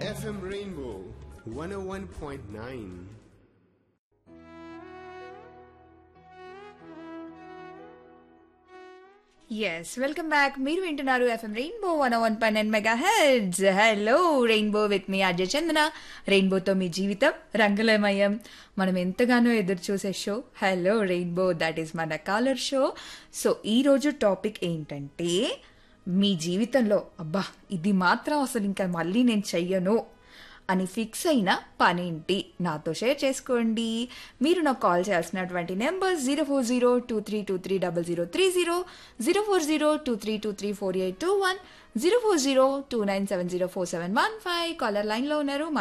FM Rainbow 101.9. Yes welcome back మీరు వింటున్నారు FM Rainbow one one nine and mega heads hello Rainbow with మీ అజయ్ చందన రెయిన్బోతో మీ జీవితం రంగులమయం మనం ఎంతగానో ఎదురు చూసే show hello Rainbow that is మన కాలర్ షో సో ఈరోజు టాపిక్ ఏంటంటే మీ జీవితంలో అబ్బా ఇది మాత్రం అసలు ఇంకా మళ్ళీ నేను చెయ్యను అని ఫిక్స్ అయిన పనేంటి నాతో షేర్ చేసుకోండి మీరు నాకు కాల్ చేయాల్సినటువంటి number zero four zero two three two three double zero three zero zero four zero two three two three four eight two one zero four zero two nine seven zero four seven one five caller లైన్లో ఉన్నారు